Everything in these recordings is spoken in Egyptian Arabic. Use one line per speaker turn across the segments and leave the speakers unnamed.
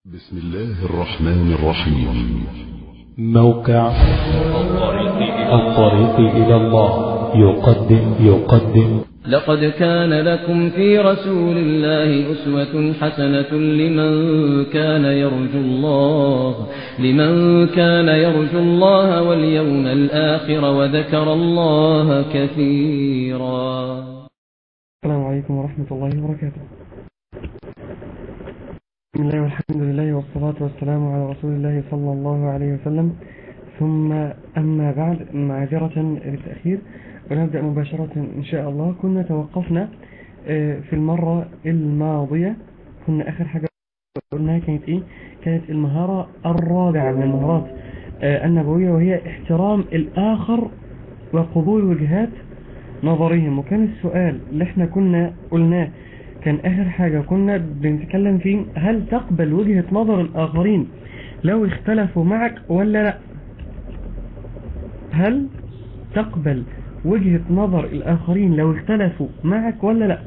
بسم الله الرحمن الرحيم
موقع الطريق إلى الله يقدم يقدم
لقد كان لكم في رسول الله أسوة حسنة لمن كان يرجو الله لمن كان يرجو الله واليوم الآخر وذكر الله كثيرا
السلام عليكم ورحمة الله وبركاته بسم الله والحمد لله والصلاة والسلام على رسول الله صلى الله عليه وسلم ثم أما بعد معذرة بالتأخير ونبدأ مباشرة إن شاء الله كنا توقفنا آه، في المرة الماضية كنا آخر حاجة قلناها كانت إيه كانت المهارة الرابعة من المهارات آه، النبوية وهي احترام الآخر وقبول وجهات نظرهم وكان السؤال اللي احنا كنا قلناه كان آخر حاجة كنا بنتكلم فيه هل تقبل وجهة نظر الآخرين لو اختلفوا معك ولا لا هل تقبل وجهة نظر الآخرين لو اختلفوا معك ولا لا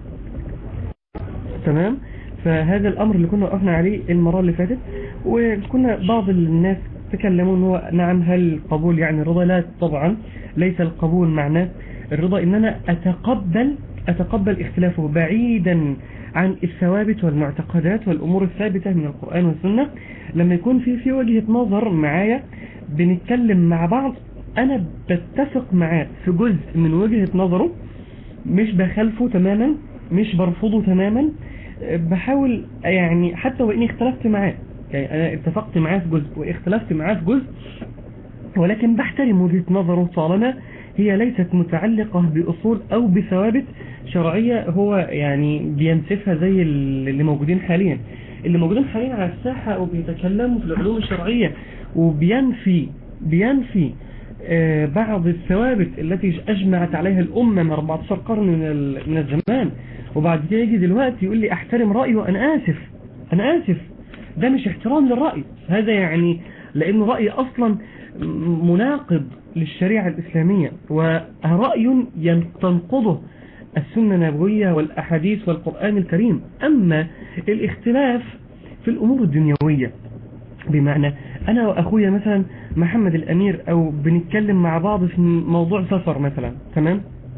تمام فهذا الأمر اللي كنا وقفنا عليه المرة اللي فاتت وكنا بعض الناس تكلموا ان هو نعم هل القبول يعني الرضا لا طبعا ليس القبول معناه الرضا ان انا اتقبل اتقبل اختلافه بعيدا عن الثوابت والمعتقدات والامور الثابتة من القرآن والسنة لما يكون في في وجهة نظر معايا بنتكلم مع بعض انا بتفق معاه في جزء من وجهة نظره مش بخالفه تماما مش برفضه تماما بحاول يعني حتى وإني اختلفت معاه يعني أنا اتفقت معاه في جزء واختلفت معاه في جزء ولكن بحترم وجهة نظره طالما هي ليست متعلقة بأصول أو بثوابت شرعية هو يعني بينسفها زي اللي موجودين حاليا اللي موجودين حاليا على الساحة وبيتكلموا في العلوم الشرعية وبينفي بينفي آه، بعض الثوابت التي أجمعت عليها الأمة من 14 قرن من ال- من الزمان وبعد كده يجي دلوقتي يقول لي احترم رأيي وأنا آسف أنا آسف ده مش احترام للرأي هذا يعني لأن رأيي أصلا مناقض للشريعة الإسلامية ورأي ين- تنقضه السنة النبوية والأحاديث والقرآن الكريم أما الاختلاف في الأمور الدنيوية بمعنى أنا وأخويا مثلا محمد الأمير أو بنتكلم مع بعض في موضوع سفر مثلا تمام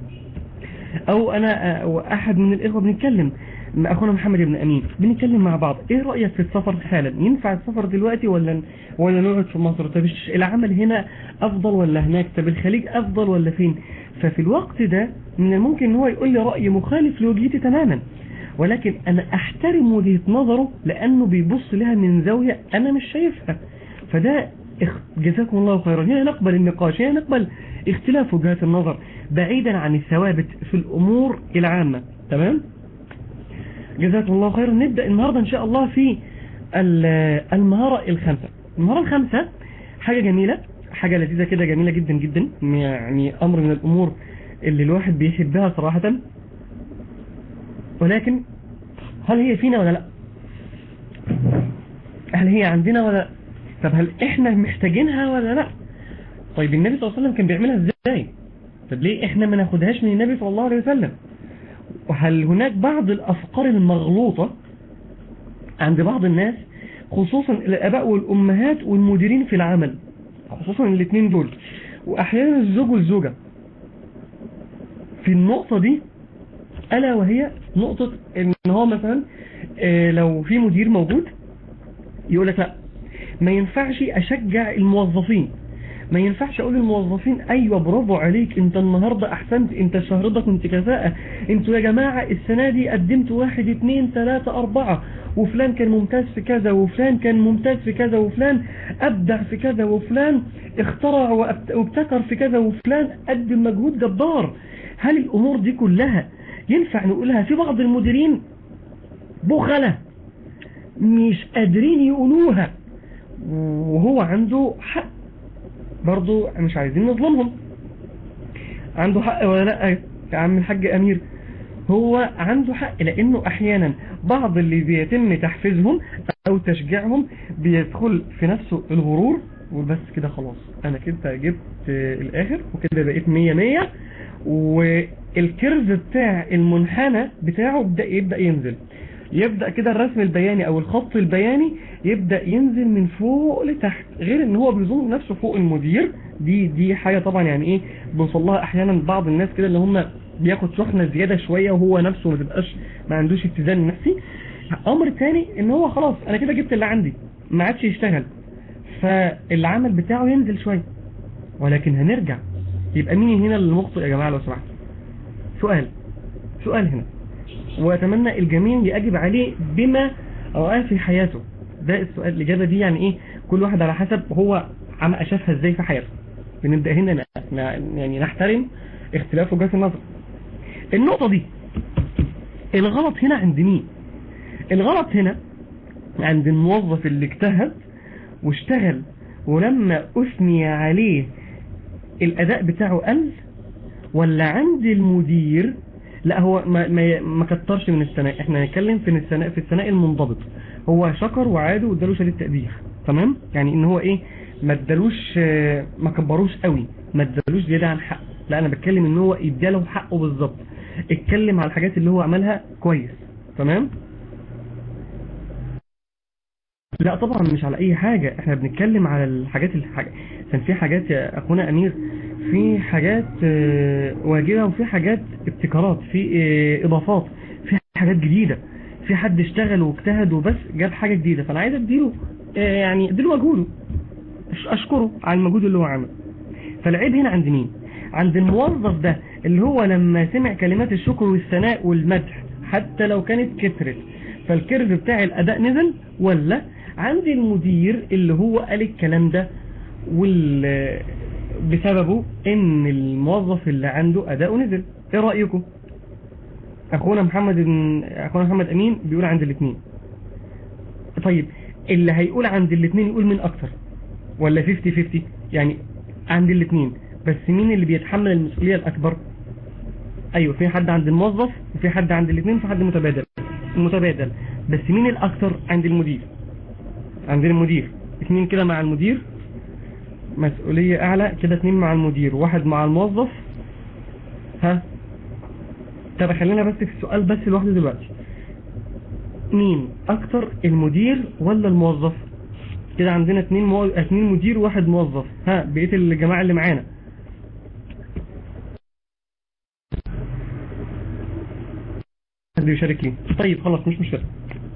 أو أنا أو أحد من الإخوة بنتكلم مع أخونا محمد بن أمين بنتكلم مع بعض إيه رأيك في السفر حالا ينفع السفر دلوقتي ولا ولا نقعد في مصر طب الش- العمل هنا أفضل ولا هناك طب الخليج أفضل ولا فين ففي الوقت ده من الممكن ان هو يقول لي رأي مخالف لوجهتي تماما ولكن أنا أحترم وجهة نظره لأنه بيبص لها من زاوية أنا مش شايفها فده اخ- جزاكم الله خيرا هنا نقبل النقاش هنا نقبل اختلاف وجهات النظر بعيدا عن الثوابت في الأمور العامة تمام جزاكم الله خيرا نبدأ النهاردة إن شاء الله في ال- المهارة الخامسة المهارة الخامسة حاجة جميلة حاجة لذيذة كده جميلة جدا جدا يعني أمر من الأمور اللي الواحد بيحبها صراحة ولكن هل هي فينا ولا لا هل هي عندنا ولا لا طب هل احنا محتاجينها ولا لا طيب النبي صلى الله عليه وسلم كان بيعملها ازاي طب ليه احنا ما ناخدهاش من النبي صلى الله عليه وسلم وهل هناك بعض الافكار المغلوطة عند بعض الناس خصوصا الاباء والامهات والمديرين في العمل خصوصا الاثنين دول واحيانا الزوج والزوجة في النقطة دي ألا وهي نقطة إن هو مثلا آه، لو في مدير موجود يقول لك لا ما ينفعش أشجع الموظفين ما ينفعش أقول للموظفين أيوة برافو عليك أنت النهاردة أحسنت أنت الشهر ده كنت كفاءة أنتوا يا جماعة السنة دي قدمت واحد اتنين تلاتة أربعة وفلان كان ممتاز في كذا وفلان كان ممتاز في كذا وفلان أبدع في كذا وفلان اخترع وأبت- وابتكر في كذا وفلان قدم مجهود جبار هل الأمور دي كلها ينفع نقولها في بعض المديرين بخلة مش قادرين يقولوها وهو عنده حق برضو مش عايزين نظلمهم عنده حق ولا لا يا عم الحاج أمير هو عنده حق لأنه أحيانا بعض اللي بيتم تحفيزهم أو تشجيعهم بيدخل في نفسه الغرور وبس كده خلاص أنا كده جبت آه، الآخر وكده بقيت مية مية والكيرف بتاع المنحنى بتاعه بدأ يبدأ ينزل يبدأ كده الرسم البياني او الخط البياني يبدأ ينزل من فوق لتحت غير ان هو بيظن نفسه فوق المدير دي دي حاجة طبعا يعني ايه بنوصل لها احيانا بعض الناس كده اللي هم بياخد شحنة زيادة شوية وهو نفسه ما تبقاش ما عندوش اتزان نفسي امر تاني ان هو خلاص انا كده جبت اللي عندي ما عادش يشتغل فالعمل بتاعه ينزل شوية ولكن هنرجع يبقى مين هنا المخطئ يا جماعة لو سمحت سؤال سؤال هنا وأتمنى الجميع يجب عليه بما رآه في حياته ده السؤال الإجابة دي يعني إيه كل واحد على حسب هو عم شافها إزاي في حياته بنبدأ هنا ن- ن- يعني نحترم اختلاف وجهات النظر النقطة دي الغلط هنا عند مين الغلط هنا عند الموظف اللي اجتهد واشتغل ولما أثني عليه الأداء بتاعه قل ولا عند المدير لا هو ما ما ما كترش من الثناء احنا هنتكلم في الثناء في الثناء المنضبط هو شكر وعاده واداله شهاده تقدير تمام يعني ان هو ايه ما ادالوش آه، ما كبروش قوي ما ادالوش زياده عن حقه لا انا بتكلم ان هو اداله حقه بالظبط اتكلم على الحاجات اللي هو عملها كويس تمام لا طبعا مش على اي حاجة احنا بنتكلم على الحاجات الحاجة كان في حاجات يا اخونا امير في حاجات آه، واجبة وفي حاجات ابتكارات في آه، اضافات في حاجات جديدة في حد اشتغل واجتهد وبس جاب حاجة جديدة فانا عايز اديله آه، يعني اديله مجهوده أش- اشكره على المجهود اللي هو عمله فالعيب هنا عند مين عند الموظف ده اللي هو لما سمع كلمات الشكر والثناء والمدح حتى لو كانت كترت فالكيرف بتاع الاداء نزل ولا عند المدير اللي هو قال الكلام ده وال بسببه ان الموظف اللي عنده اداؤه نزل ايه رايكم اخونا محمد اخونا محمد امين بيقول عند الاثنين طيب اللي هيقول عند الاثنين يقول مين اكتر ولا 50 50 يعني عند الاثنين بس مين اللي بيتحمل المسؤولية الأكبر أيوة في حد عند الموظف وفي حد عند الاثنين وفي حد متبادل متبادل بس مين الأكثر عند المدير عند المدير اثنين كده مع المدير مسؤولية أعلى كده اثنين مع المدير واحد مع الموظف ها طب خلينا بس في السؤال بس لوحده دلوقتي مين أكتر المدير ولا الموظف كده عندنا اتنين مو... اتنين مدير وواحد موظف ها بقيت الجماعة اللي معانا حد يشارك لي طيب خلاص مش مشكلة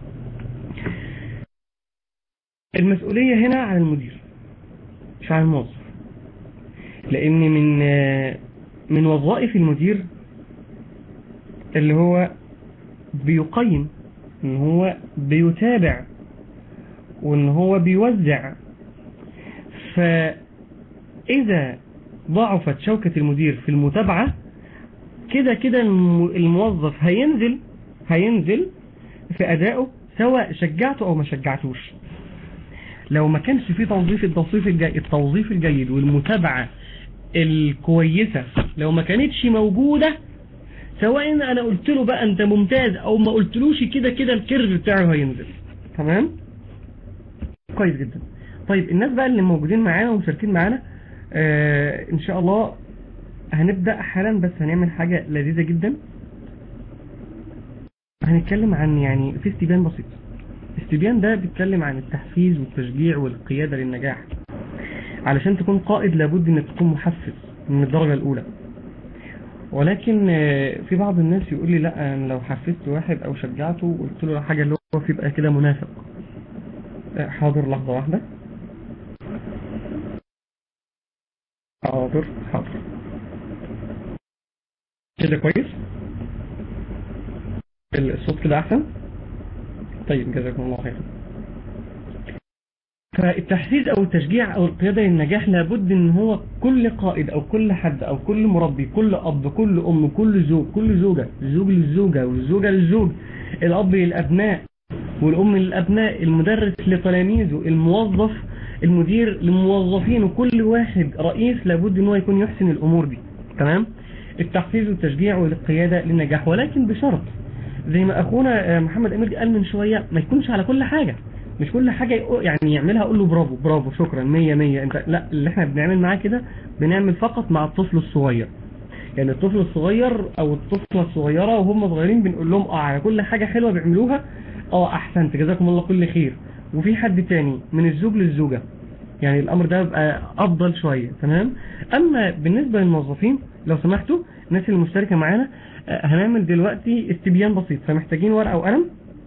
المسؤولية هنا على المدير مش على الموظف لان من من وظائف المدير اللي هو بيقيم ان هو بيتابع وان هو بيوزع فاذا ضعفت شوكة المدير في المتابعة كده كده الم- الموظف هينزل هينزل في ادائه سواء شجعته او ما شجعتوش لو ما كانش في توظيف التوظيف الجيد التوظيف الجيد والمتابعة الكويسة لو ما كانتش موجودة سواء انا قلت له بقى انت ممتاز او ما قلتلوش كده كده الكيرف بتاعه هينزل تمام كويس جدا طيب الناس بقى اللي موجودين معانا ومشاركين معانا آه ان شاء الله هنبدأ حالا بس هنعمل حاجة لذيذة جدا هنتكلم عن يعني في استبيان بسيط استبيان ده بيتكلم عن التحفيز والتشجيع والقيادة للنجاح علشان تكون قائد لابد انك تكون محفز من الدرجة الاولى ولكن آه، في بعض الناس يقول لي لا أنا لو حفزت واحد او شجعته وقلت له حاجة اللي هو يبقى كده منافق آه، حاضر لحظة واحدة حاضر حاضر كده كويس الصوت كده احسن طيب جزاكم الله خيرا فالتحفيز او التشجيع او القيادة للنجاح لابد ان هو كل قائد او كل حد او كل مربي كل اب كل ام كل زوج كل زوجة الزوج للزوجة والزوجة للزوج الاب للابناء والام للابناء المدرس لتلاميذه الموظف المدير للموظفين وكل واحد رئيس لابد ان هو يكون يحسن الامور دي تمام التحفيز والتشجيع والقيادة للنجاح ولكن بشرط زي ما اخونا آه، محمد امير قال من شوية ما يكونش على كل حاجة مش كل حاجة يقو- يعني يعملها اقول له برافو برافو شكرا مية مية انت لا اللي احنا بنعمل معاه كده بنعمل فقط مع الطفل الصغير يعني الطفل الصغير او الطفلة الصغيرة وهم صغيرين بنقول لهم اه على كل حاجة حلوة بيعملوها اه احسنت جزاكم الله كل خير وفي حد تاني من الزوج للزوجة يعني الامر ده بقى افضل شوية تمام اما بالنسبة للموظفين لو سمحتوا الناس اللي مشتركة معانا آه، هنعمل دلوقتي استبيان بسيط فمحتاجين ورقة وقلم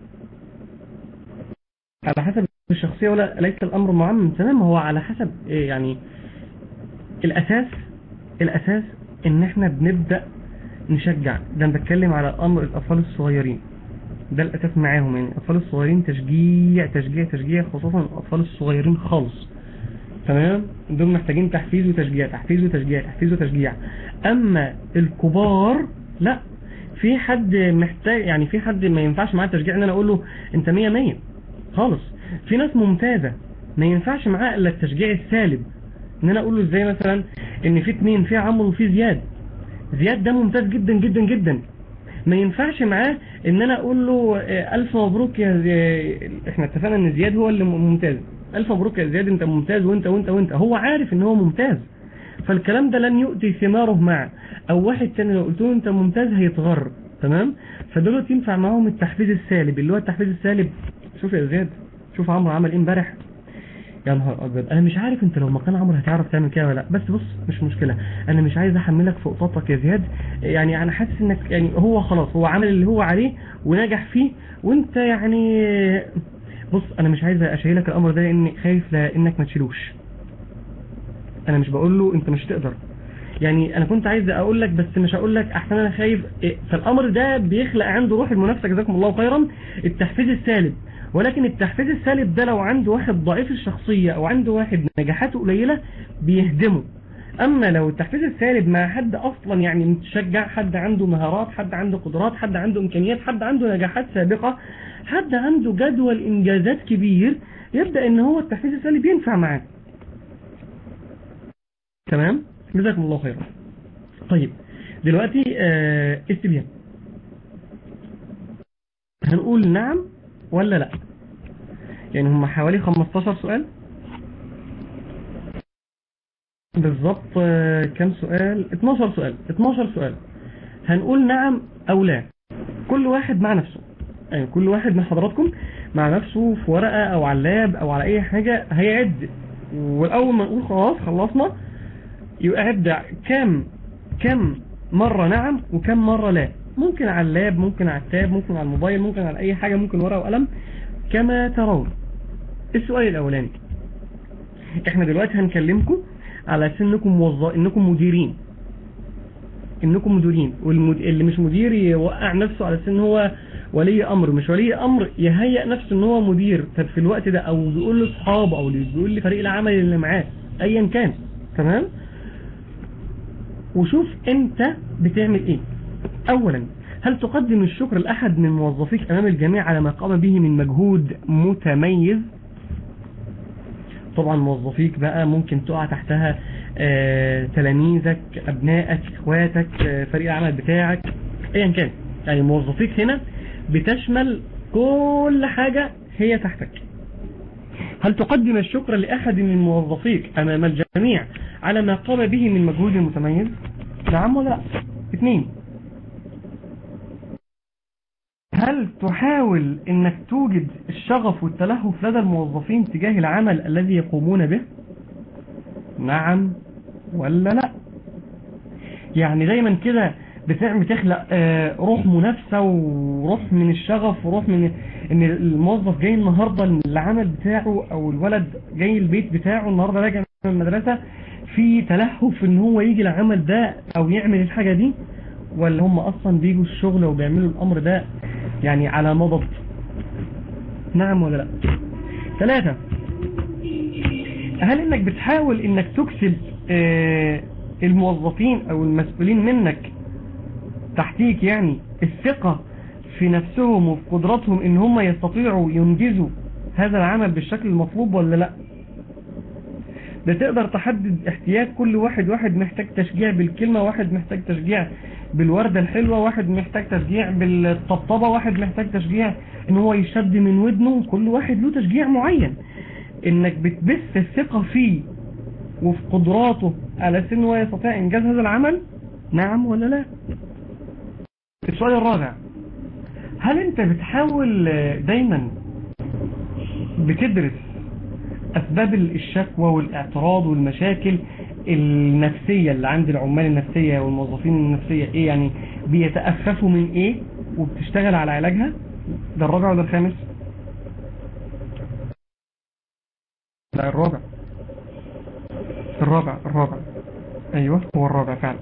على حسب الشخصية ولا ليس الامر معمم تمام هو على حسب إيه يعني الاساس الاساس ان احنا بنبدأ نشجع ده انا بتكلم على امر الاطفال الصغيرين ده الاساس معاهم يعني الاطفال الصغيرين تشجيع تشجيع تشجيع خصوصا الاطفال الصغيرين خالص تمام دول محتاجين تحفيز وتشجيع تحفيز وتشجيع تحفيز وتشجيع اما الكبار لا في حد محتاج يعني في حد ما ينفعش معاه تشجيع ان انا اقول له انت مية مية خالص في ناس ممتازة ما ينفعش معاه الا التشجيع السالب ان انا اقول له ازاي مثلا ان في اتنين في عمرو وفي زياد زياد ده ممتاز جدا جدا جدا ما ينفعش معاه ان انا اقول له آه، الف مبروك يا زي... احنا اتفقنا ان زياد هو اللي ممتاز الف مبروك يا زياد انت ممتاز وانت وانت وانت هو عارف ان هو ممتاز فالكلام ده لن يؤتي ثماره معه او واحد تاني لو قلت له انت ممتاز هيتغر تمام فدول ينفع معاهم التحفيز السالب اللي هو التحفيز السالب شوف يا زياد شوف عمرو عمل ايه امبارح يا نهار ابيض انا مش عارف انت لو مكان عمرو هتعرف تعمل كده ولا لا بس بص مش مشكله انا مش عايز احملك فوق طاقتك يا زياد يعني انا حاسس انك يعني هو خلاص هو عمل اللي هو عليه ونجح فيه وانت يعني بص انا مش عايز اشيلك الامر ده لاني خايف لانك ما تشيلوش انا مش بقول له انت مش تقدر يعني انا كنت عايز اقول لك بس مش هقول لك احسن انا خايف إيه، فالامر ده بيخلق عنده روح المنافسه جزاكم الله خيرا التحفيز السالب ولكن التحفيز السالب ده لو عنده واحد ضعيف الشخصية او عنده واحد نجاحاته قليلة بيهدمه اما لو التحفيز السالب مع حد اصلا يعني متشجع حد عنده مهارات حد عنده قدرات حد عنده امكانيات حد عنده نجاحات سابقة حد عنده جدول انجازات كبير يبدأ ان هو التحفيز السالب ينفع معاه تمام جزاكم الله خيرا طيب دلوقتي آه استبيان هنقول نعم ولا لا يعني هم حوالي 15 سؤال بالظبط آه، كم سؤال 12 سؤال 12 سؤال هنقول نعم او لا كل واحد مع نفسه يعني كل واحد من حضراتكم مع نفسه في ورقة او على اللاب او على اي حاجة هيعد والاول ما نقول خلاص خلصنا يبقى عد كم كم مرة نعم وكم مرة لا ممكن على اللاب ممكن على التاب ممكن على الموبايل ممكن على اي حاجة ممكن ورقة وقلم كما ترون السؤال الاولاني احنا دلوقتي هنكلمكم على اساس انكم موظف انكم مديرين انكم مديرين واللي مش مدير يوقع نفسه على اساس ان هو ولي امر مش ولي امر يهيئ نفسه ان هو مدير طب في الوقت ده او بيقول لاصحابه او بيقول لفريق العمل اللي معاه ايا كان تمام وشوف انت بتعمل ايه اولا هل تقدم الشكر لأحد من موظفيك أمام الجميع على ما قام به من مجهود متميز طبعا موظفيك بقى ممكن تقع تحتها آه، تلاميذك أبنائك إخواتك آه، فريق العمل بتاعك أيا كان يعني موظفيك هنا بتشمل كل حاجة هي تحتك هل تقدم الشكر لأحد من موظفيك أمام الجميع على ما قام به من مجهود متميز نعم ولا لا اثنين هل تحاول انك توجد الشغف والتلهف لدى الموظفين تجاه العمل الذي يقومون به نعم ولا لا يعني دايما كده بتعمل بتخلق آه، روح منافسة وروح من الشغف وروح من ان الموظف جاي النهاردة العمل بتاعه او الولد جاي البيت بتاعه النهاردة راجع من المدرسة في تلهف ان هو يجي العمل ده او يعمل الحاجة دي ولا هم اصلا بيجوا الشغل وبيعملوا الامر ده يعني على مضض نعم ولا لا ثلاثة هل انك بتحاول انك تكسب آه، الموظفين او المسؤولين منك تحتيك يعني الثقة في نفسهم وفي قدراتهم ان هم يستطيعوا ينجزوا هذا العمل بالشكل المطلوب ولا لا ده تقدر تحدد احتياج كل واحد واحد محتاج تشجيع بالكلمة واحد محتاج تشجيع بالوردة الحلوة واحد محتاج تشجيع بالطبطبة واحد محتاج تشجيع ان هو يشد من ودنه كل واحد له تشجيع معين انك بتبث الثقة فيه وفي قدراته على سن هو يستطيع انجاز هذا العمل نعم ولا لا السؤال الرابع هل انت بتحاول دايما بتدرس اسباب الشكوى والاعتراض والمشاكل النفسية اللي عند العمال النفسية والموظفين النفسية ايه يعني بيتأسفوا من ايه وبتشتغل على علاجها ده الرابع ولا الخامس لا الرابع الرابع الرابع ايوه هو الرابع فعلا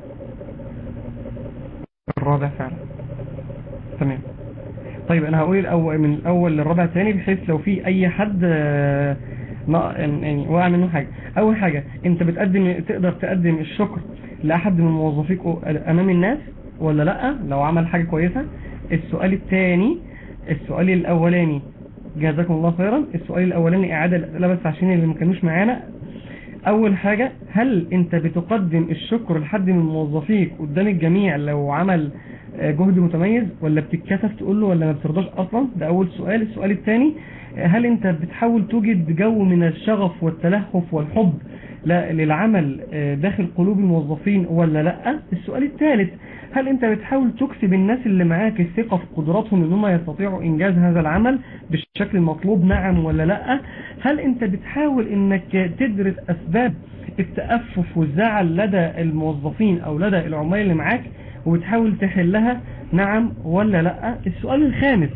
الرابع فعلا تمام طيب انا هقول الاول من الاول للرابع تاني بحيث لو في اي حد آه، نا- يعني وقع منه حاجة اول حاجة انت بتقدم تقدر تقدم الشكر لاحد من موظفيك امام الناس ولا لا لو عمل حاجة كويسة السؤال الثاني السؤال الاولاني جزاكم الله خيرا السؤال الاولاني اعادة الاسئله بس عشان اللي ما كانوش معانا اول حاجة هل انت بتقدم الشكر لحد من موظفيك قدام الجميع لو عمل آه، جهد متميز ولا بتتكسف تقول له ولا ما بترضاش اصلا ده اول سؤال السؤال الثاني هل انت بتحاول توجد جو من الشغف والتلهف والحب لا- للعمل آه، داخل قلوب الموظفين ولا لا السؤال الثالث هل انت بتحاول تكسب الناس اللي معاك الثقة في قدراتهم ان هم يستطيعوا انجاز هذا العمل بالشكل المطلوب نعم ولا لا هل انت بتحاول انك تدرس اسباب التأفف والزعل لدى الموظفين او لدى العمال اللي معاك وبتحاول تحلها نعم ولا لا السؤال الخامس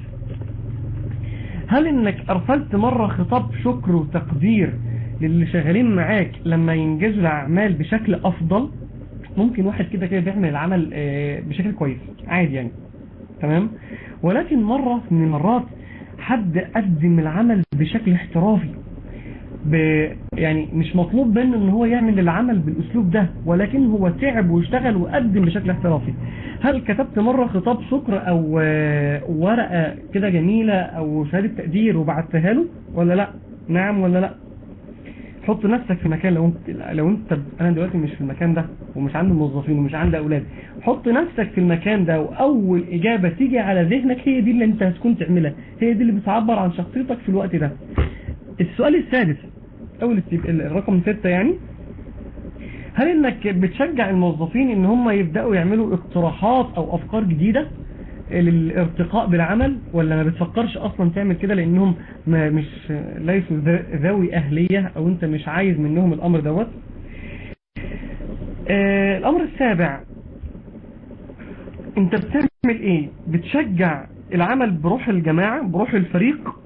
هل انك ارسلت مرة خطاب شكر وتقدير للي شغالين معاك لما ينجزوا الاعمال بشكل افضل ممكن واحد كده كده بيعمل العمل آه، بشكل كويس عادي يعني تمام ولكن مرة من المرات حد قدم العمل بشكل احترافي ب... يعني مش مطلوب منه ان هو يعمل العمل بالاسلوب ده ولكن هو تعب واشتغل وقدم بشكل احترافي هل كتبت مرة خطاب شكر او آه، ورقة كده جميلة او شهادة تقدير وبعتها له ولا لا نعم ولا لا حط نفسك في مكان لو انت لو انت انا دلوقتي مش في المكان ده ومش عندي موظفين ومش عندي اولاد حط نفسك في المكان ده واول اجابة تيجي على ذهنك هي دي اللي انت هتكون تعملها هي دي اللي بتعبر عن شخصيتك في الوقت ده السؤال السادس او الاستيب- الرقم ستة يعني هل انك بتشجع الموظفين ان هم يبدأوا يعملوا اقتراحات او افكار جديدة للارتقاء بالعمل ولا ما بتفكرش اصلا تعمل كده لانهم ما مش ليسوا ذا- ذوي اهلية او انت مش عايز منهم الامر دوت آه الامر السابع انت بتعمل ايه بتشجع العمل بروح الجماعة بروح الفريق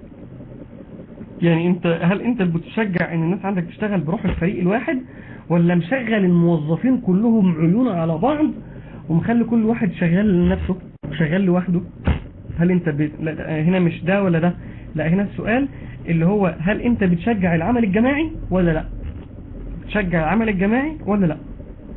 يعني انت هل انت بتشجع ان الناس عندك تشتغل بروح الفريق الواحد ولا مشغل الموظفين كلهم عيون على بعض ومخلي كل واحد شغال لنفسه شغال لوحده هل انت ب... لا هنا مش ده ولا ده لا هنا السؤال اللي هو هل انت بتشجع العمل الجماعي ولا لا بتشجع العمل الجماعي ولا لا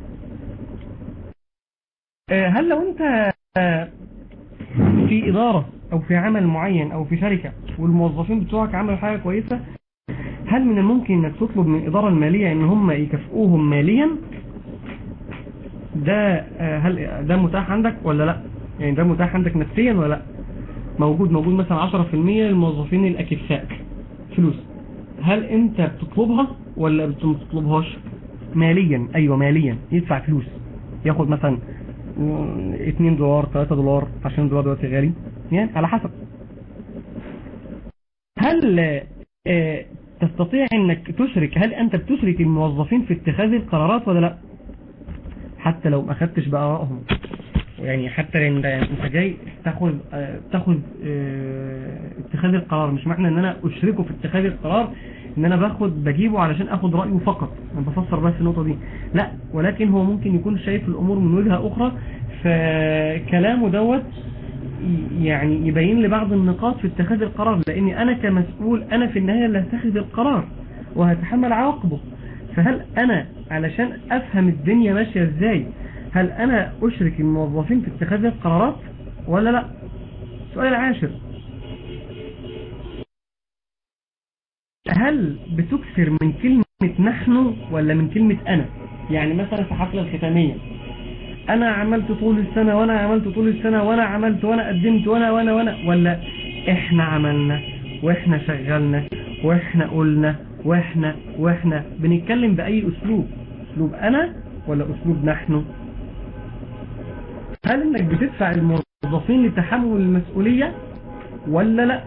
آه، هل لو انت آه، في إدارة أو في عمل معين أو في شركة والموظفين بتوعك عملوا حاجة كويسة هل من الممكن انك تطلب من الإدارة المالية ان هم يكافئوهم ماليا ده آه، هل ده متاح عندك ولا لا يعني ده متاح عندك نفسيا ولا لا موجود موجود مثلا 10% للموظفين الأكفاء فلوس هل انت بتطلبها ولا بت- ما بتطلبهاش ماليا ايوه ماليا يدفع فلوس ياخد مثلا 2 دولار 3 دولار عشان دولار دلوقتي غالي يعني على حسب هل آه، تستطيع انك تشرك هل انت بتشرك الموظفين في اتخاذ القرارات ولا لا حتى لو ما اخدتش بآرائهم يعني حتى لان انت جاي تاخذ آه، تاخذ آه، اتخاذ القرار مش معنى ان انا اشركه في اتخاذ القرار ان انا باخد بجيبه علشان اخد رأيه فقط انا بفسر بس النقطة دي لا ولكن هو ممكن يكون شايف الامور من وجهة اخرى فكلامه دوت ي- يعني يبين لي بعض النقاط في اتخاذ القرار لاني انا كمسؤول انا في النهاية اللي هتخذ القرار وهتحمل عواقبه فهل انا علشان افهم الدنيا ماشية ازاي هل انا اشرك الموظفين في اتخاذ القرارات ولا لا السؤال العاشر هل بتكثر من كلمة نحن ولا من كلمة انا يعني مثلا في حفلة الختامية انا عملت طول السنة وانا عملت طول السنة وانا عملت وانا قدمت وانا وانا وانا ولا احنا عملنا واحنا شغلنا واحنا قلنا واحنا واحنا بنتكلم بأي اسلوب اسلوب انا ولا اسلوب نحن هل انك بتدفع الموظفين لتحمل المسؤولية ولا لا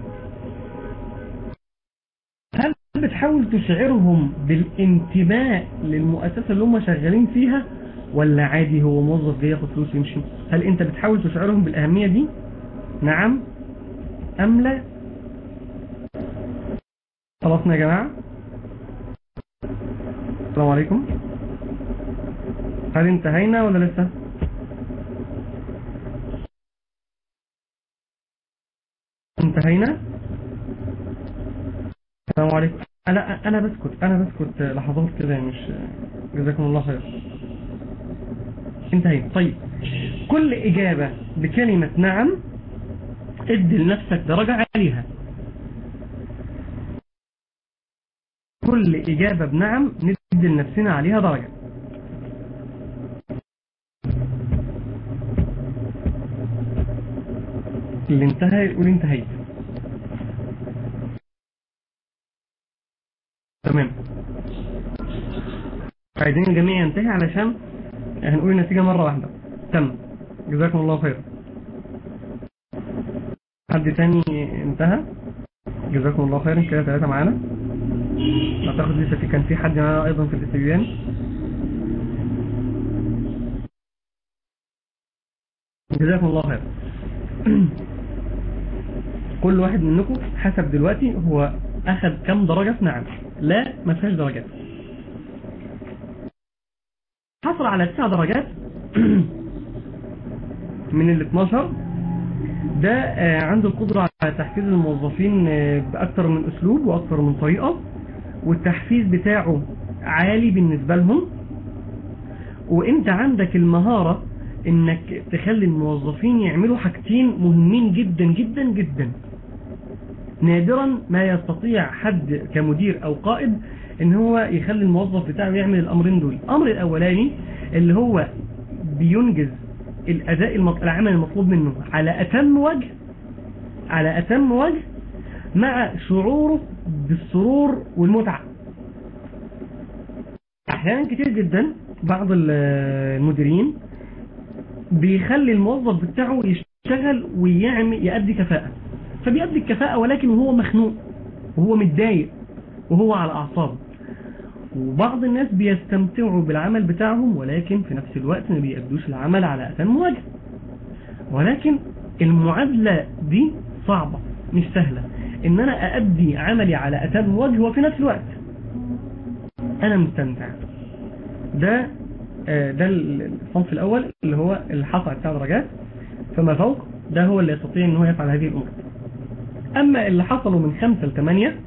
هل بتحاول تشعرهم بالانتماء للمؤسسة اللي هم شغالين فيها ولا عادي هو موظف جاي ياخد فلوس يمشي هل انت بتحاول تشعرهم بالأهمية دي نعم أم لا خلصنا يا جماعة السلام عليكم هل انتهينا ولا لسه انتهينا السلام عليكم انا انا بسكت انا بسكت لحظات كده مش جزاكم الله خير انتهينا طيب كل اجابة بكلمة نعم ادي لنفسك درجة عليها كل اجابة بنعم ندي لنفسنا عليها درجة اللي انتهى يقول انتهيت تمام عايزين الجميع ينتهي علشان هنقول النتيجة مرة واحدة تم جزاكم الله خير حد تاني انتهى جزاكم الله خير كده ثلاثة معانا اعتقد لسه في كان في حد معانا ايضا في الاستبيان جزاكم الله خير كل واحد منكم حسب دلوقتي هو اخذ كم درجة في نعم لا ما فيهاش درجات حصل على تسع درجات من ال 12 ده آه، عنده القدرة على تحفيز الموظفين آه، بأكثر من أسلوب وأكثر من طريقة والتحفيز بتاعه عالي بالنسبة لهم وانت عندك المهارة انك تخلي الموظفين يعملوا حاجتين مهمين جدا جدا جدا نادرا ما يستطيع حد كمدير او قائد ان هو يخلي الموظف بتاعه يعمل الامرين دول الامر الاولاني اللي هو بينجز الاداء المط... العمل المطلوب منه على اتم وجه على اتم وجه مع شعوره بالسرور والمتعة احيانا كتير جدا بعض ال- المديرين بيخلي الموظف بتاعه يشتغل ويعمل يأدي كفاءة فبيأدي الكفاءة ولكن وهو مخنوق وهو متضايق وهو على أعصابه وبعض الناس بيستمتعوا بالعمل بتاعهم ولكن في نفس الوقت ما بيأدوش العمل على أتم وجه ولكن المعادلة دي صعبة مش سهلة ان انا أأدي عملي على أتم وجه وفي نفس الوقت انا مستمتع ده آه، ده الصنف الاول اللي هو اللي حصل على تسع درجات فما فوق ده هو اللي يستطيع ان هو يفعل هذه الامور اما اللي حصلوا من خمسة لثمانية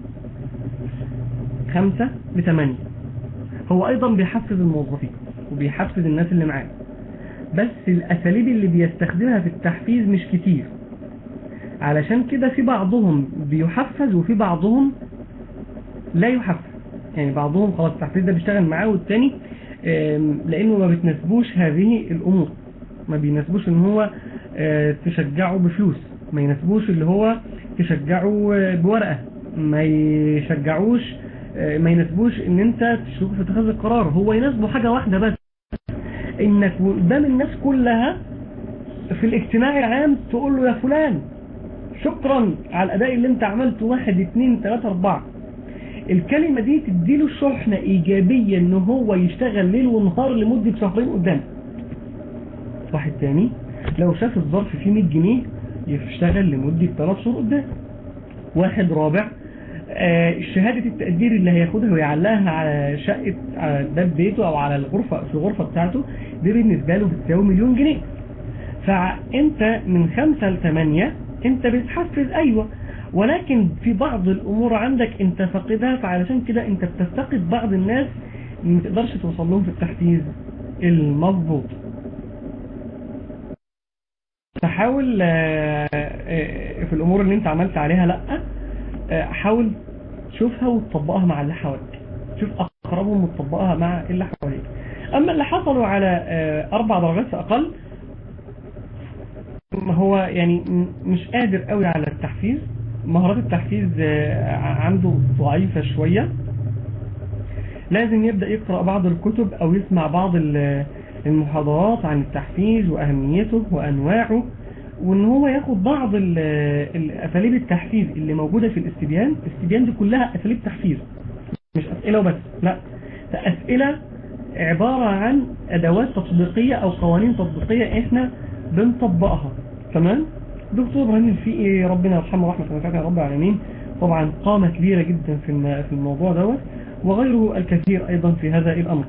خمسة لثمانية هو ايضا بيحفز الموظفين وبيحفز الناس اللي معاه بس الاساليب اللي بيستخدمها في التحفيز مش كتير علشان كده في بعضهم بيحفز وفي بعضهم لا يحفز يعني بعضهم خلاص التحفيز ده بيشتغل معاه والتاني آم، لانه ما بتناسبوش هذه الامور ما بيناسبوش ان هو آه، تشجعه بفلوس ما يناسبوش اللي هو تشجعه آه، بورقة ما يشجعوش آه، ما يناسبوش ان انت تشوف في اتخاذ القرار هو يناسبه حاجة واحدة بس انك قدام الناس كلها في الاجتماع العام تقول له يا فلان شكرا على الاداء اللي انت عملته واحد اتنين تلاتة اربعة الكلمة دي تديله شحنة ايجابية ان هو يشتغل ليل ونهار لمدة شهرين قدام واحد تاني لو شاف الظرف فيه 100 جنيه يشتغل لمدة 3 شهور قدام واحد رابع آه، شهادة التقدير اللي هياخدها ويعلقها على شقة على باب بيته او على الغرفة في الغرفة بتاعته دي بالنسبة له بتساوي مليون جنيه فانت من خمسة لثمانية انت بتحفز ايوه ولكن في بعض الامور عندك انت فاقدها فعلشان كده انت بتفتقد بعض الناس ما تقدرش توصل لهم في التحفيز المضبوط فحاول آه، آه، في الامور اللي انت عملت عليها لا آه، حاول تشوفها وتطبقها مع اللي حواليك شوف اقربهم وتطبقها مع اللي حواليك اما اللي حصلوا على آه، اربع درجات فاقل ما هو يعني م- مش قادر قوي على التحفيز مهارات التحفيز آه، عنده ضعيفة شوية لازم يبدأ يقرأ بعض الكتب او يسمع بعض ال- المحاضرات عن التحفيز وأهميته وأنواعه وان هو ياخد بعض ال- الاساليب التحفيز اللي موجودة في الاستبيان الاستبيان دي كلها اساليب تحفيز مش اسئلة وبس لا ده اسئلة عبارة عن ادوات تطبيقية او قوانين تطبيقية احنا بنطبقها تمام دكتور ابراهيم الفقي ربنا يرحمه رحمة الله يا رب العالمين طبعا قامة كبيرة جدا في الم- في الموضوع دوت وغيره الكثير ايضا في هذا الامر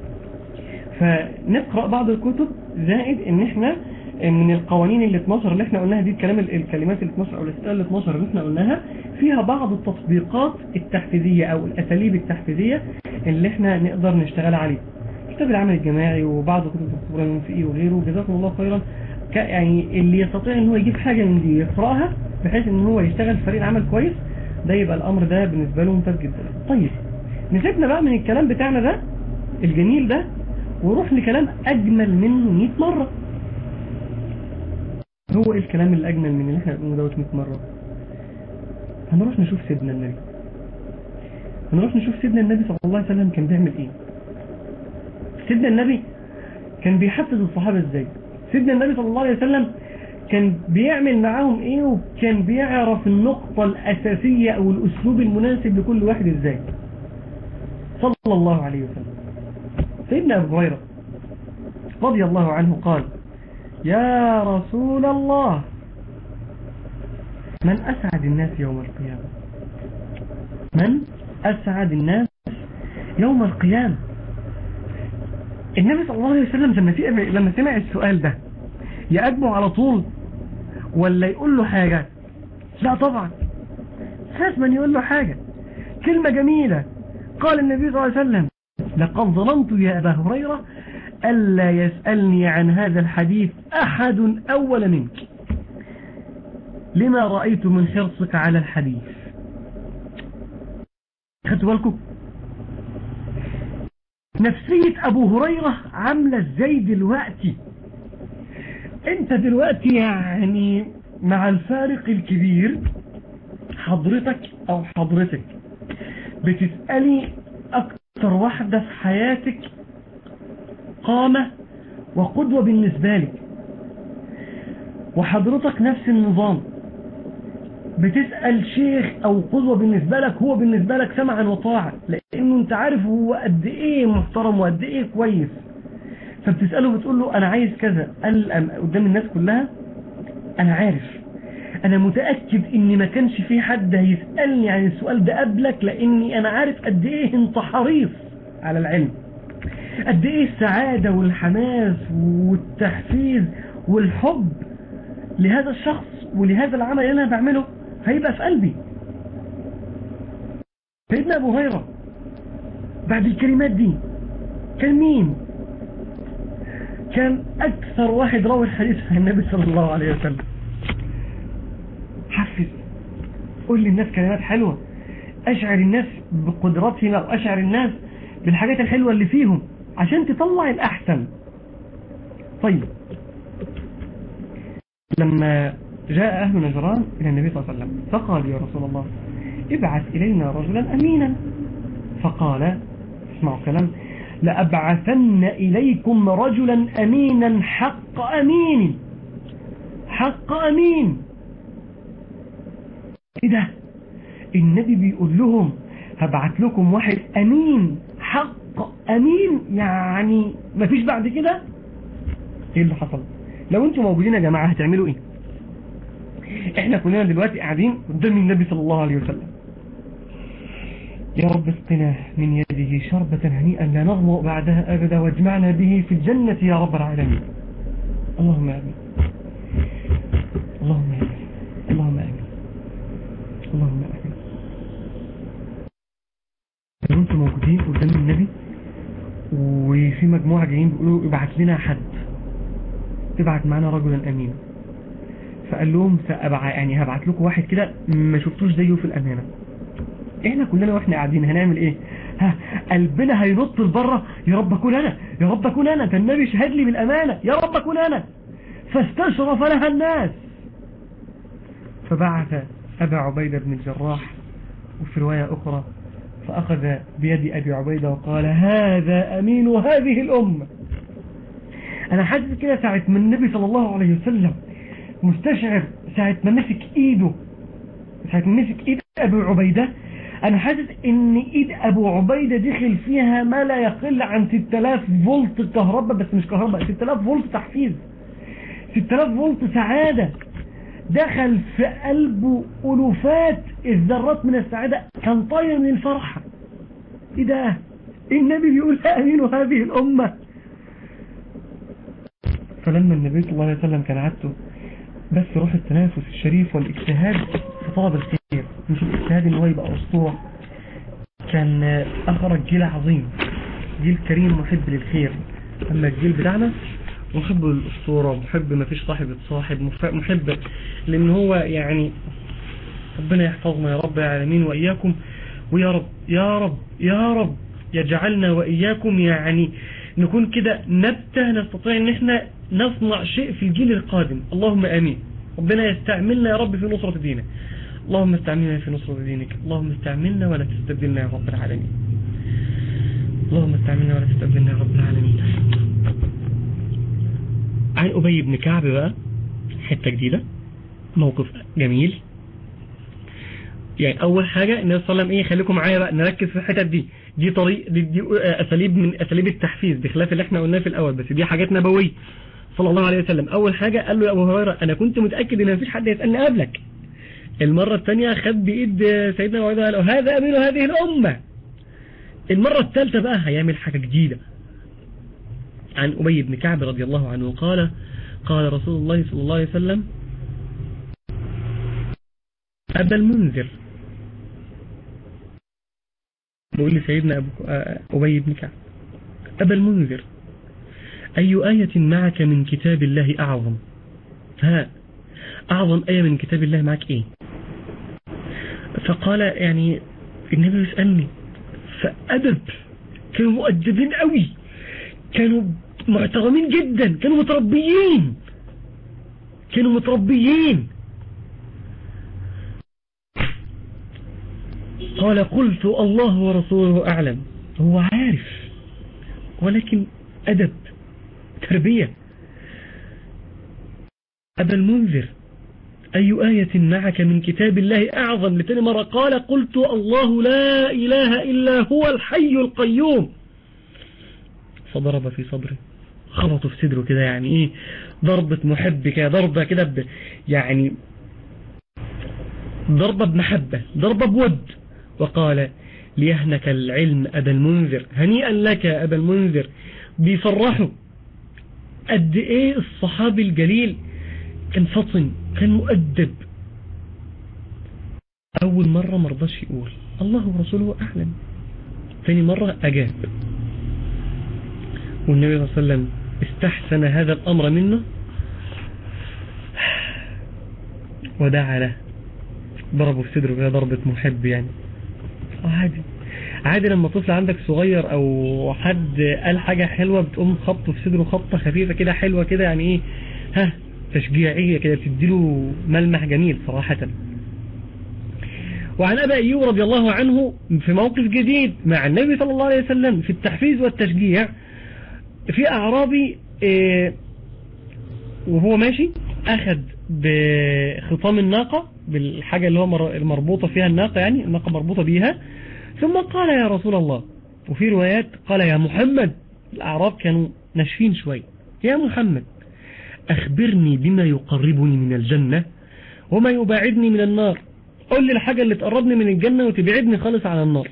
فنقرأ بعض الكتب زائد ان احنا من القوانين اللي 12 اللي احنا قلناها دي الكلام الكلمات اللي 12 او الاسئله اللي 12 اللي احنا قلناها فيها بعض التطبيقات التحفيزيه او الاساليب التحفيزيه اللي احنا نقدر نشتغل عليها كتاب العمل الجماعي وبعض كتب الدكتور ابراهيم فقي وغيره جزاكم الله خيرا ك- يعني اللي يستطيع ان هو يجيب حاجه من دي يقراها بحيث ان هو يشتغل فريق عمل كويس ده يبقى الامر ده بالنسبه له ممتاز جدا طيب نسيبنا بقى من الكلام بتاعنا ده الجميل ده وروح لكلام اجمل منه 100 مره هو ايه الكلام اللي اجمل من اللي احنا بنقوله دوت 100 مره هنروح نشوف سيدنا النبي هنروح نشوف سيدنا النبي صلى الله عليه وسلم كان بيعمل ايه سيدنا النبي كان بيحفز الصحابه ازاي سيدنا النبي صلى الله عليه وسلم كان بيعمل معاهم ايه وكان بيعرف النقطة الاساسية او الاسلوب المناسب لكل واحد ازاي صلى الله عليه وسلم سيدنا ابو هريره رضي الله عنه قال يا رسول الله من أسعد الناس يوم القيامة من أسعد الناس يوم القيامة النبي صلى الله عليه وسلم لما في- لما سمع السؤال ده يقدمه على طول ولا يقول له حاجة لا طبعا لازم يقول له حاجة كلمة جميلة قال النبي صلى الله عليه وسلم لقد ظننت يا أبا هريرة ألا يسألني عن هذا الحديث أحد أول منك لما رأيت من حرصك على الحديث خدتوا بالكم نفسية أبو هريرة عاملة ازاي دلوقتي انت دلوقتي يعني مع الفارق الكبير حضرتك او حضرتك بتسألي اكتر واحدة في حياتك قامة وقدوة بالنسبة لك وحضرتك نفس النظام بتسأل شيخ او قدوة بالنسبة لك هو بالنسبة لك سمعا وطاعة لانه انت عارف هو قد ايه محترم وقد ايه كويس فبتسأله بتقول له انا عايز كذا قال أم- قدام الناس كلها انا عارف انا متأكد ان ما كانش في حد هيسألني عن السؤال ده قبلك لاني انا عارف قد ايه انت حريص على العلم قد ايه السعادة والحماس والتحفيز والحب لهذا الشخص ولهذا العمل اللي انا بعمله هيبقى في قلبي سيدنا ابو هريرة بعد الكلمات دي كان مين كان اكثر واحد راوي الحديث عن النبي صلى الله عليه وسلم حفز قول للناس كلمات حلوة اشعر الناس بقدراتهم او اشعر الناس بالحاجات الحلوة اللي فيهم عشان تطلع الاحسن طيب لما جاء اهل نجران الى النبي صلى الله عليه وسلم فقال يا رسول الله ابعث الينا رجلا امينا فقال اسمعوا كلام لأبعثن إليكم رجلا أمينا حق أمين حق أمين إيه ده النبي بيقول لهم هبعت لكم واحد أمين حق أمين يعني مفيش بعد كده ايه اللي حصل لو انتم موجودين يا جماعة هتعملوا ايه احنا كلنا دلوقتي قاعدين قدام النبي صلى الله عليه وسلم يا رب اسقنا من يده شربة هنيئا لا نظمأ بعدها أبدا واجمعنا به في الجنة يا رب العالمين اللهم آمين اللهم آمين اللهم آمين اللهم آمين لو انتم موجودين قدام النبي وفي مجموعة جايين بيقولوا ابعت لنا حد ابعت معنا رجلا أمين فقال لهم سأبع يعني هبعت لكم واحد كده ما شفتوش زيه في الأمانة احنا كلنا واحنا قاعدين هنعمل ايه ها قلبنا هينط لبره يا رب اكون انا يا رب اكون انا ده النبي شهد لي بالامانه يا رب اكون انا فاستشرف لها الناس فبعث ابا عبيده بن الجراح وفي روايه اخرى فاخذ بيد ابي عبيده وقال هذا امين هذه الامه انا حاسس كده ساعة ما النبي صلى الله عليه وسلم مستشعر ساعة ما مسك ايده ساعة ما مسك ايد ابو عبيدة انا حاسس ان ايد ابو عبيدة دخل فيها ما لا يقل عن 6000 فولت كهرباء بس مش كهرباء 6000 فولت تحفيز 6000 فولت سعادة دخل في قلبه ألوفات الذرات من السعادة كان طاير من الفرحة ايه ده النبي بيقول امين هذه الامة فلما النبي صلى الله عليه وسلم كان عادته بس روح التنافس الشريف والاجتهاد في طلب الخير مش الاجتهاد ان هو يبقى اسطوره كان اخرج جيل عظيم جيل كريم محب للخير اما الجيل بتاعنا محب للاسطوره محب ما فيش صاحب يتصاحب محب لان هو يعني ربنا يحفظنا يا رب العالمين واياكم ويا رب يا رب يا رب يجعلنا واياكم يعني نكون كده نبتة نستطيع ان احنا نصنع شيء في الجيل القادم اللهم امين ربنا يستعملنا يا رب في نصرة دينك اللهم استعملنا في نصرة دينك اللهم استعملنا ولا تستبدلنا يا رب العالمين اللهم استعملنا ولا تستبدلنا يا رب العالمين عن أبي بن كعب بقى حتة جديدة موقف جميل يعني أول حاجة النبي صلى الله عليه وسلم إيه خليكم معايا بقى نركز في الحتت دي دي طريق دي, دي أساليب من أساليب التحفيز بخلاف اللي احنا قلناه في الأول بس دي حاجات نبوية صلى الله عليه وسلم أول حاجة قال له يا أبو هريرة أنا كنت متأكد إن مفيش حد يسألني قبلك المرة الثانية خد بإيد سيدنا أبو قال له هذا أمين هذه الأمة المرة الثالثة بقى هيعمل حاجة جديدة عن أبي بن كعب رضي الله عنه قال قال رسول الله صلى الله عليه وسلم أبا المنذر بيقول لي سيدنا أبو أبي بن كعب أبا المنذر أي آية معك من كتاب الله أعظم ها أعظم آية من كتاب الله معك إيه فقال يعني النبي يسألني فأدب كانوا مؤدبين قوي كانوا محترمين جدا كانوا متربيين كانوا متربيين قال قلت الله ورسوله أعلم هو عارف ولكن أدب تربية أبا المنذر أي آية معك من كتاب الله أعظم لتاني مرة قال قلت الله لا إله إلا هو الحي القيوم فضرب في صدره خبطه في صدره كده يعني ايه ضربة محب كده ضربة كده يعني ضربة بمحبة ضربة بود وقال ليهنك العلم أبا المنذر هنيئا لك أبا المنذر بيفرحوا قد ايه الصحابي الجليل كان فطن كان مؤدب أول مرة مرضاش يقول الله ورسوله أعلم ثاني مرة أجاب والنبي صلى الله عليه وسلم استحسن هذا الأمر منه ودعا له ضربه في صدره كده ضربة محب يعني عادي عادي لما طفل عندك صغير او حد قال حاجة حلوة بتقوم خبطه في صدره خبطة خفيفة كده حلوة كده يعني ايه ها تشجيعية كده بتديله ملمح جميل صراحة وعن أبا أيوب رضي الله عنه في موقف جديد مع النبي صلى الله عليه وسلم في التحفيز والتشجيع في أعرابي إيه وهو ماشي أخذ بخطام الناقة بالحاجة اللي هو المربوطة فيها الناقة يعني الناقة مربوطة بيها ثم قال يا رسول الله وفي روايات قال يا محمد الأعراب كانوا ناشفين شوي يا محمد أخبرني بما يقربني من الجنة وما يباعدني من النار قل لي الحاجة اللي تقربني من الجنة وتبعدني خالص عن النار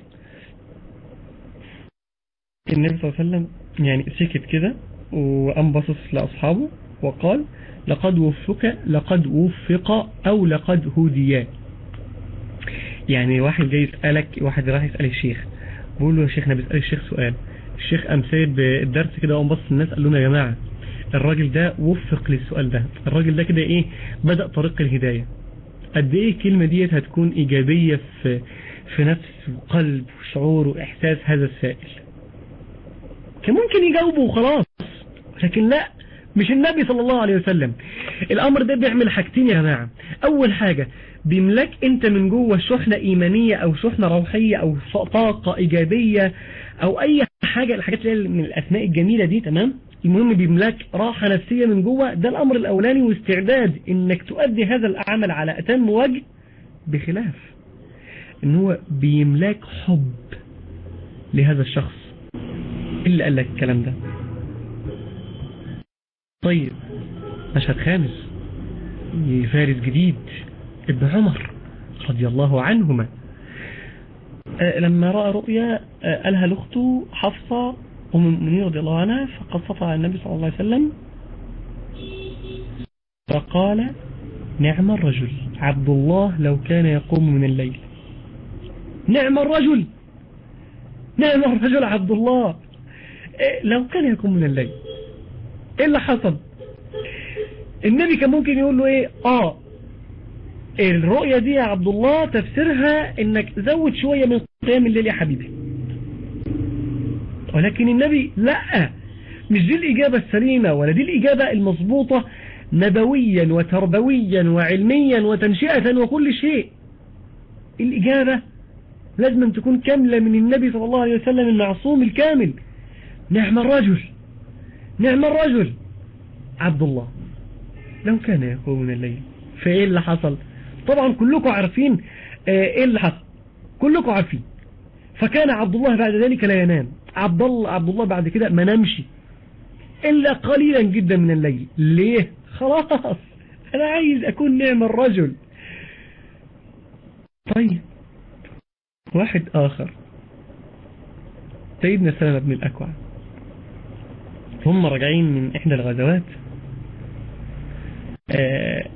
النبي صلى الله عليه وسلم يعني سكت كده وقام باصص لأصحابه وقال لقد وفق لقد وفق أو لقد هدي يعني واحد جاي يسألك واحد راح يسأل الشيخ بقول له يا شيخنا بيسأل الشيخ سؤال الشيخ قام سايب الدرس كده وقام بص الناس قال لنا يا جماعة الراجل ده وفق للسؤال ده الراجل ده كده ايه بدأ طريق الهداية قد ايه الكلمة ديت هتكون ايجابية في في نفس وقلب وشعور واحساس هذا السائل كان ممكن يجاوبه وخلاص لكن لا مش النبي صلى الله عليه وسلم الامر ده بيعمل حاجتين يا جماعة اول حاجة بيملك انت من جوه شحنة ايمانية او شحنة روحية او طاقة ايجابية او اي حاجة الحاجات اللي من الاسماء الجميلة دي تمام المهم بيملاك راحة نفسية من جوه ده الأمر الأولاني واستعداد إنك تؤدي هذا العمل على أتم وجه بخلاف إن هو بيملاك حب لهذا الشخص اللي قال لك الكلام ده طيب مشهد خامس فارس جديد ابن عمر رضي الله عنهما آه، لما رأى رؤيا آه، قالها لأخته حفصة أم المؤمنين رضي الله عنها فقصتها على النبي صلى الله عليه وسلم فقال نعم الرجل عبد الله لو كان يقوم من الليل نعم الرجل نعم الرجل عبد الله إيه لو كان يقوم من الليل ايه اللي حصل النبي كان ممكن يقول له ايه اه الرؤية دي يا عبد الله تفسيرها انك زود شوية من قيام الليل يا حبيبي ولكن النبي لا مش دي الإجابة السليمة ولا دي الإجابة المضبوطة نبويا وتربويا وعلميا وتنشئة وكل شيء الإجابة لازم أن تكون كاملة من النبي صلى الله عليه وسلم المعصوم الكامل نعم الرجل نعم الرجل عبد الله لو كان يقوم من الليل فايه اللي حصل طبعا كلكم عارفين ايه اللي حصل كلكم عارفين فكان عبد الله بعد ذلك لا ينام عبد الله عبد الله بعد كده ما نامش الا قليلا جدا من الليل ليه خلاص انا عايز اكون نعم الرجل طيب واحد اخر سيدنا سلمة بن الاكوع هم راجعين من احدى الغزوات آه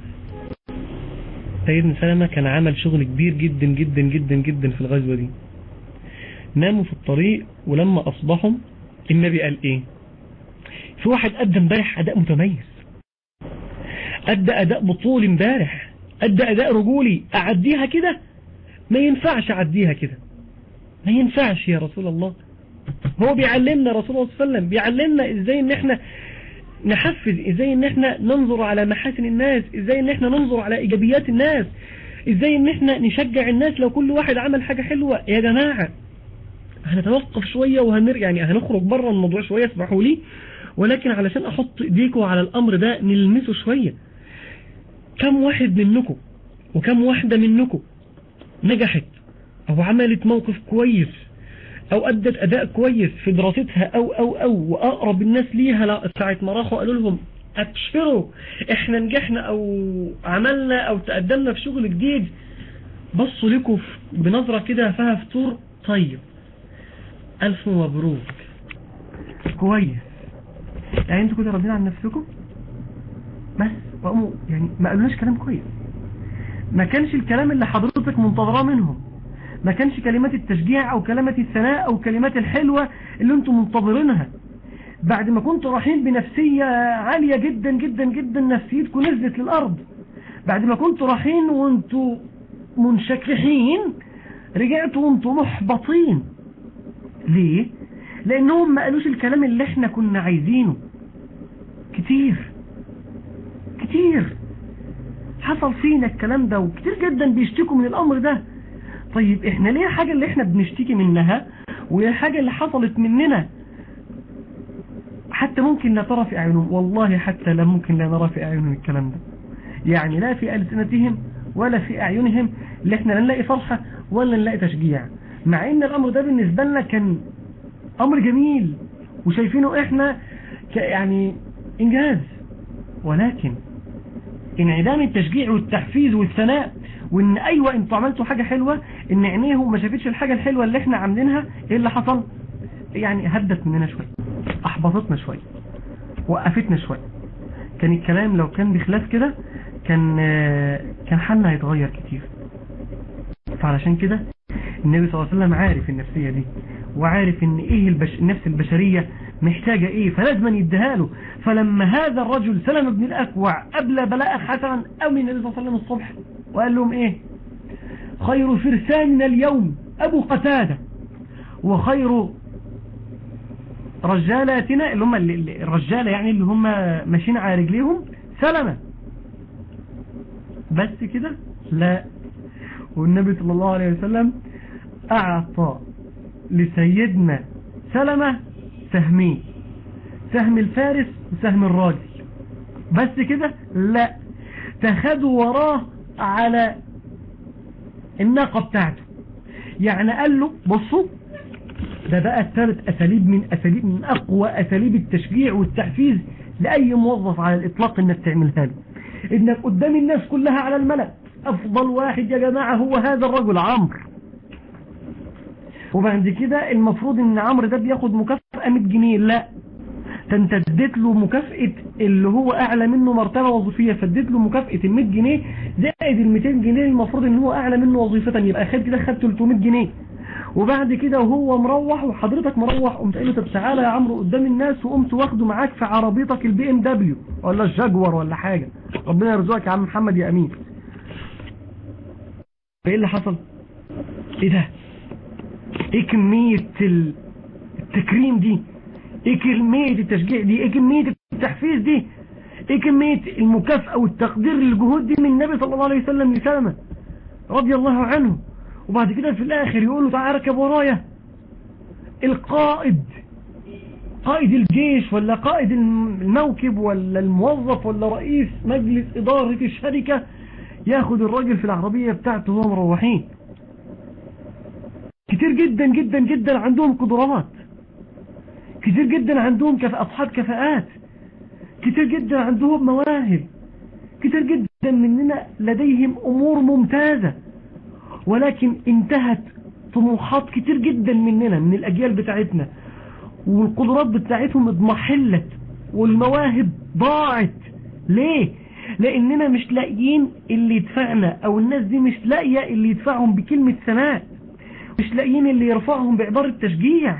سيدنا سلمة كان عمل شغل كبير جدا جدا جدا جدا في الغزوة دي ناموا في الطريق ولما أصبحوا النبي قال إيه في واحد أدى امبارح أداء متميز أدى أداء بطول امبارح أدى أداء رجولي أعديها كده ما ينفعش أعديها كده ما ينفعش يا رسول الله هو بيعلمنا رسول الله صلى الله عليه وسلم بيعلمنا ازاي ان احنا نحفز ازاي ان احنا ننظر على محاسن الناس ازاي ان احنا ننظر على ايجابيات الناس ازاي ان احنا نشجع الناس لو كل واحد عمل حاجة حلوة يا جماعة هنتوقف شوية وهنرجع يعني هنخرج بره الموضوع شوية اسمحوا لي ولكن علشان احط ايديكم على الامر ده نلمسه شوية كم واحد منكم وكم واحدة منكم نجحت او عملت موقف كويس او ادت اداء كويس في دراستها او او او واقرب الناس ليها ساعة ما راحوا قالوا لهم ابشروا احنا نجحنا او عملنا او تقدمنا في شغل جديد بصوا لكم بنظرة كده فيها فتور طيب الف مبروك كويس يعني انتوا كده راضيين عن نفسكم بس وقاموا يعني ما قالوناش كلام كويس ما كانش الكلام اللي حضرتك منتظراه منهم ما كانش كلمات التشجيع او كلمات الثناء او كلمات الحلوة اللي انتم منتظرينها بعد ما كنتوا رايحين بنفسية عالية جدا جدا جدا نفسيتكم نزلت للارض بعد ما كنتوا رايحين وانتوا منشكحين رجعتوا وانتوا محبطين ليه لانهم ما قالوش الكلام اللي احنا كنا عايزينه كتير كتير حصل فينا الكلام ده وكتير جدا بيشتكوا من الامر ده طيب احنا ليه الحاجة اللي احنا بنشتكي منها والحاجة اللي حصلت مننا حتى ممكن لا ترى في اعينهم والله حتى لا ممكن لا نرى في اعينهم الكلام ده يعني لا في ألسنتهم ولا في أعينهم اللي احنا لا نلاقي فرحة ولا نلاقي تشجيع مع ان الامر ده بالنسبة لنا كان امر جميل وشايفينه احنا يعني انجاز ولكن انعدام التشجيع والتحفيز والثناء وان ايوه انتوا عملتوا حاجة حلوة ان عينيهم ما شافتش الحاجة الحلوة اللي احنا عاملينها ايه اللي حصل يعني هدت مننا شوية احبطتنا شوية وقفتنا شوية كان الكلام لو كان بخلاف كده كان كان حالنا هيتغير كتير فعلشان كده النبي صلى الله عليه وسلم عارف النفسية دي وعارف ان ايه البش... النفس البشرية محتاجة ايه فلازم يديها له فلما هذا الرجل سلم بن الاكوع ابلى بلاء حسنا امن النبي صلى الله عليه وسلم الصبح وقال لهم ايه خير فرساننا اليوم ابو قتادة وخير رجالاتنا اللي هم الرجالة يعني اللي هم ماشيين على رجليهم سلمة بس كده لا والنبي صلى الله عليه وسلم أعطى لسيدنا سلمة سهمين سهم الفارس وسهم الراجل بس كده لا تخدوا وراه على الناقة بتاعته يعني قال له بصوا ده بقى الثالث أساليب من أساليب من أقوى أساليب التشجيع والتحفيز لأي موظف على الإطلاق إنك تعملها له إنك قدام الناس كلها على الملأ أفضل واحد يا جماعة هو هذا الرجل عمرو وبعد كده المفروض إن عمرو ده بياخد مكافأة 100 جنيه لا ده انت اديت له مكافأة اللي هو اعلى منه مرتبة وظيفية فاديت له مكافأة ال 100 جنيه زائد ال 200 جنيه المفروض ان هو اعلى منه وظيفة يبقى خد كده خد 300 جنيه وبعد كده وهو مروح وحضرتك مروح قمت قايل له طب تعالى يا عمرو قدام الناس وقمت واخده معاك في عربيتك البي ام دبليو ولا الجاكور ولا حاجة ربنا يرزقك يا عم محمد يا امين ايه اللي حصل ايه ده ايه كمية التكريم دي ايه كمية التشجيع دي ايه كمية التحفيز دي ايه كمية المكافأة والتقدير للجهود دي من النبي صلى الله عليه وسلم لسلمة رضي الله عنه وبعد كده في الاخر يقول له تعالى ركب ورايا القائد قائد الجيش ولا قائد الموكب ولا الموظف ولا رئيس مجلس ادارة الشركة ياخد الراجل في العربية بتاعته وهم مروحين كتير جدا جدا جدا عندهم قدرات كتير جدا عندهم كف... أصحاب كفاءات كتير جدا عندهم مواهب كتير جدا مننا لديهم أمور ممتازة ولكن انتهت طموحات كتير جدا مننا من الأجيال بتاعتنا والقدرات بتاعتهم اضمحلت والمواهب ضاعت ليه؟ لأننا مش لاقيين اللي يدفعنا أو الناس دي مش لاقية اللي يدفعهم بكلمة ثناء مش لاقيين اللي يرفعهم بعبارة تشجيع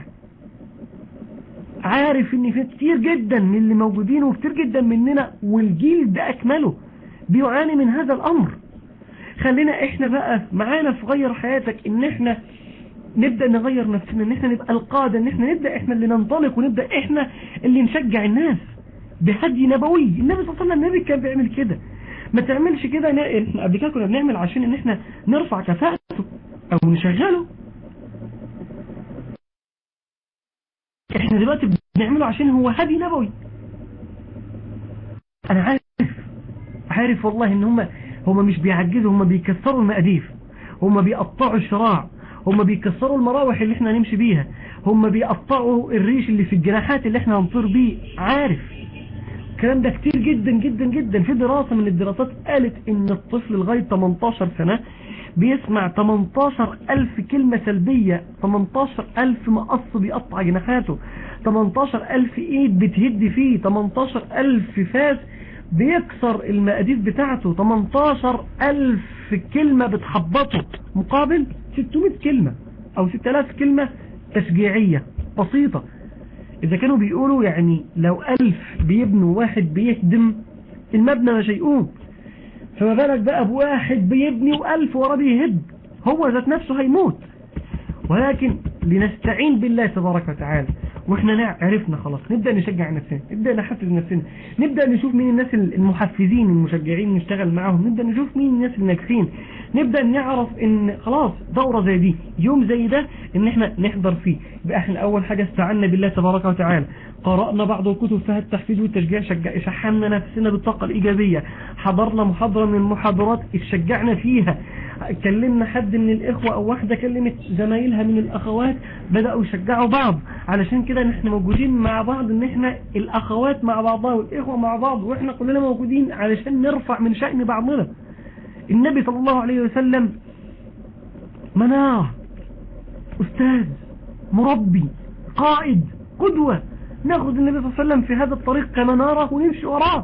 عارف ان في كتير جدا من اللي موجودين وكتير جدا مننا والجيل ده اكمله بيعاني من هذا الامر خلينا احنا بقى معانا في غير حياتك ان احنا نبدأ نغير نفسنا ان احنا نبقى القادة ان احنا نبدأ احنا اللي ننطلق ونبدأ احنا اللي نشجع الناس بهدي نبوي النبي صلى الله عليه وسلم النبي كان بيعمل كده ما تعملش كده احنا قبل كده كنا بنعمل عشان ان احنا نرفع كفاءته او نشغله احنا دلوقتي بنعمله عشان هو هدي نبوي انا عارف عارف والله ان هم هم مش بيعجزوا هم بيكسروا المقاديف هم بيقطعوا الشراع هم بيكسروا المراوح اللي احنا هنمشي بيها هم بيقطعوا الريش اللي في الجناحات اللي احنا هنطير بيه عارف الكلام ده كتير جدا جدا جدا في دراسة من الدراسات قالت ان الطفل لغاية 18 سنة بيسمع 18 ألف كلمة سلبية 18 ألف مقص بيقطع جناحاته 18 ألف إيد بتهد فيه 18 ألف فاس بيكسر المقاديف بتاعته 18 ألف كلمة بتحبطه مقابل 600 كلمة أو 6000 كلمة تشجيعية بسيطة إذا كانوا بيقولوا يعني لو ألف بيبنوا واحد بيهدم المبنى مش هيقوم فما بالك بقى بواحد بيبني وألف ورا بيهد هو ذات نفسه هيموت ولكن لنستعين بالله تبارك وتعالى واحنا عرفنا خلاص نبدأ نشجع نفسنا نبدأ نحفز نفسنا نبدأ نشوف مين الناس المحفزين المشجعين نشتغل معاهم نبدأ نشوف مين الناس الناجحين نبدأ نعرف ان خلاص دورة زي دي يوم زي ده ان احنا نحضر فيه يبقى احنا اول حاجة استعنا بالله تبارك وتعالى قرأنا بعض الكتب فيها التحفيز والتشجيع شجع شحنا نفسنا بالطاقة الإيجابية حضرنا محاضرة من المحاضرات اتشجعنا فيها كلمنا حد من الإخوة أو واحدة كلمت زمايلها من الأخوات بدأوا يشجعوا بعض علشان كده نحن موجودين مع بعض ان احنا الأخوات مع بعضها والإخوة مع بعض واحنا كلنا موجودين علشان نرفع من شأن بعضنا النبي صلى الله عليه وسلم منار أستاذ مربي قائد قدوة ناخذ النبي صلى الله عليه وسلم في هذا الطريق كمنارة ونمشي وراه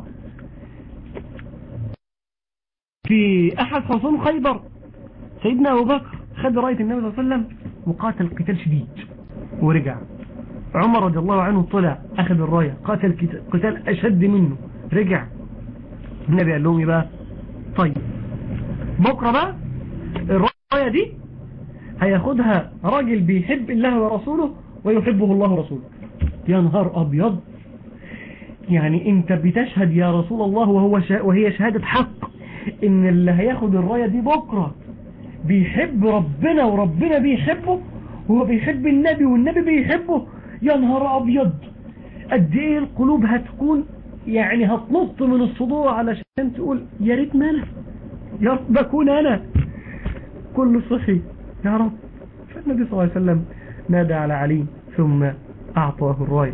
في أحد حصون خيبر سيدنا أبو بكر خد راية النبي صلى الله عليه وسلم وقاتل قتال شديد ورجع عمر رضي الله عنه طلع أخذ الراية قاتل قتال أشد منه رجع النبي قال لهم بقى طيب بكرة بقى الراية دي هياخدها راجل بيحب الله ورسوله ويحبه الله ورسوله يا نهار أبيض يعني انت بتشهد يا رسول الله وهو شا وهي شهادة حق ان اللي هياخد الراية دي بكرة بيحب ربنا وربنا بيحبه وهو بيحب النبي والنبي بيحبه يا نهار أبيض قد ايه القلوب هتكون يعني هتنط من الصدور علشان تقول يا ريت ما انا يا رب اكون انا كل صحي يا رب فالنبي صلى الله عليه وسلم نادى على علي ثم اعطاه الرايه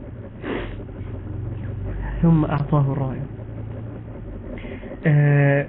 ثم اعطاه الرايه آه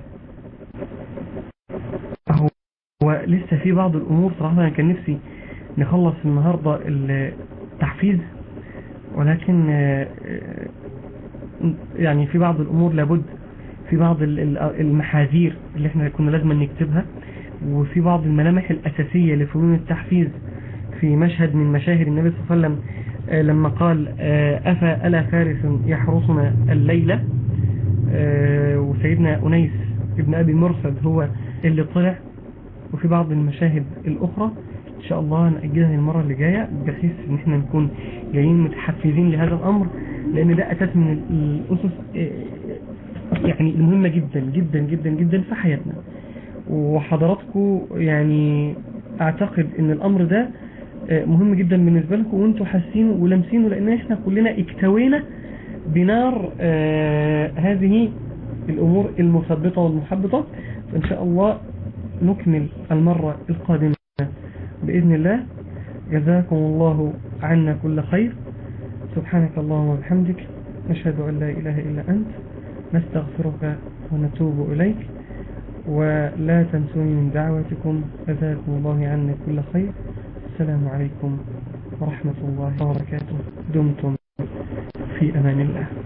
هو لسه في بعض الامور صراحه انا كان نفسي نخلص النهارده التحفيز ولكن آه، آه، يعني في بعض الامور لابد في بعض ال- ال- المحاذير اللي احنا كنا لازم نكتبها وفي بعض الملامح الاساسيه لفنون التحفيز في مشهد من مشاهد النبي صلى الله عليه وسلم آه، لما قال آه، أفا ألا فارس يحرسنا الليلة آه، وسيدنا أنيس ابن أبي مرصد هو اللي طلع وفي بعض المشاهد الأخرى إن شاء الله نأجلها المرة اللي جاية بحيث إن احنا نكون جايين متحفزين لهذا الأمر لأن ده أساس من ال- الأسس آه، يعني المهمة جدا جدا جدا جدا في حياتنا وحضراتكم يعني أعتقد إن الأمر ده آه، مهم جدا بالنسبة لكم وانتوا حاسين ولمسينه لأن احنا كلنا اكتوينا بنار آه، هذه الأمور المثبطة والمحبطة فإن شاء الله نكمل المرة القادمة بإذن الله جزاكم الله عنا كل خير سبحانك اللهم وبحمدك نشهد أن لا إله إلا أنت نستغفرك ونتوب إليك ولا تنسوني من دعوتكم جزاكم الله عنا كل خير السلام عليكم ورحمة الله وبركاته دمتم في أمان الله